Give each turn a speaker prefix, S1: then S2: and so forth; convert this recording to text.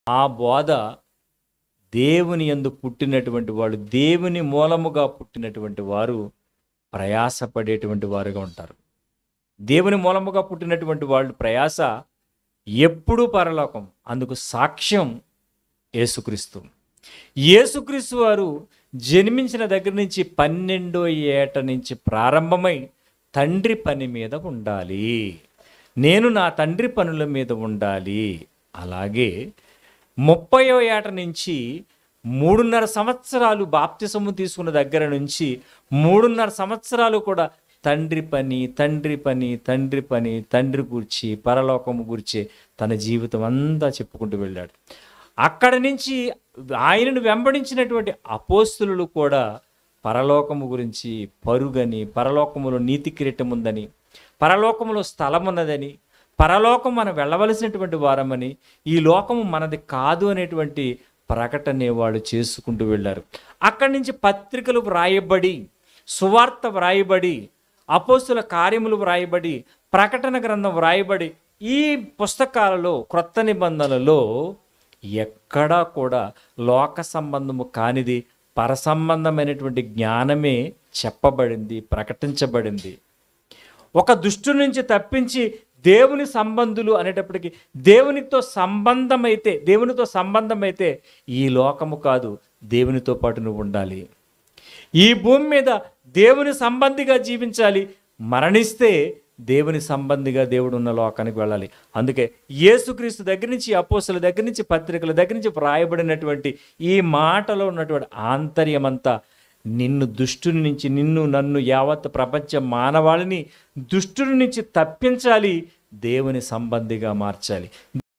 S1: ఆ బోధ దేవుని యందు పుట్టినటువంటి వాళ్ళు దేవుని మూలముగా పుట్టినటువంటి వారు ప్రయాసపడేటువంటి వారుగా ఉంటారు దేవుని మూలముగా పుట్టినటువంటి వాళ్ళు ప్రయాస ఎప్పుడూ పరలోకం అందుకు సాక్ష్యం యేసుక్రీస్తు యేసుక్రీస్తు వారు జన్మించిన దగ్గర నుంచి పన్నెండో ఏట నుంచి ప్రారంభమై తండ్రి పని మీద ఉండాలి నేను నా తండ్రి పనుల మీద ఉండాలి అలాగే ముప్పయో ఏట నుంచి మూడున్నర సంవత్సరాలు బాప్తిసము తీసుకున్న దగ్గర నుంచి మూడున్నర సంవత్సరాలు కూడా తండ్రి పని తండ్రి పని తండ్రి పని తండ్రి గురించి పరలోకము గురించి తన జీవితం అంతా చెప్పుకుంటూ వెళ్ళాడు అక్కడ నుంచి ఆయనను వెంబడించినటువంటి అపోస్తులు కూడా పరలోకము గురించి పరుగని పరలోకములో నీతి కిరీటం ఉందని పరలోకములో స్థలం ఉన్నదని పరలోకం మనం వెళ్ళవలసినటువంటి వారమని ఈ లోకము మనది కాదు అనేటువంటి ప్రకటన వాళ్ళు చేసుకుంటూ వెళ్ళారు అక్కడి నుంచి పత్రికలు వ్రాయబడి సువార్త వ్రాయబడి అపోస్తుల కార్యములు వ్రాయబడి ప్రకటన గ్రంథం వ్రాయబడి ఈ పుస్తకాలలో క్రొత్త నిబంధనలలో ఎక్కడా కూడా లోక సంబంధము కానిది పరసంబంధమైనటువంటి జ్ఞానమే చెప్పబడింది ప్రకటించబడింది ఒక దుష్టు నుంచి తప్పించి దేవుని సంబంధులు అనేటప్పటికీ దేవునితో సంబంధమైతే దేవునితో సంబంధమైతే ఈ లోకము కాదు దేవునితో పాటు నువ్వు ఉండాలి ఈ భూమి మీద దేవుని సంబంధిగా జీవించాలి మరణిస్తే దేవుని సంబంధిగా దేవుడు ఉన్న లోకానికి వెళ్ళాలి అందుకే యేసుక్రీస్తు దగ్గర నుంచి అపోసల దగ్గర నుంచి పత్రికల దగ్గర నుంచి వ్రాయబడినటువంటి ఈ మాటలో ఉన్నటువంటి ఆంతర్యమంతా నిన్ను దుష్టుని నుంచి నిన్ను నన్ను యావత్ ప్రపంచ మానవాళిని దుష్టుని నుంచి తప్పించాలి దేవుని సంబంధిగా మార్చాలి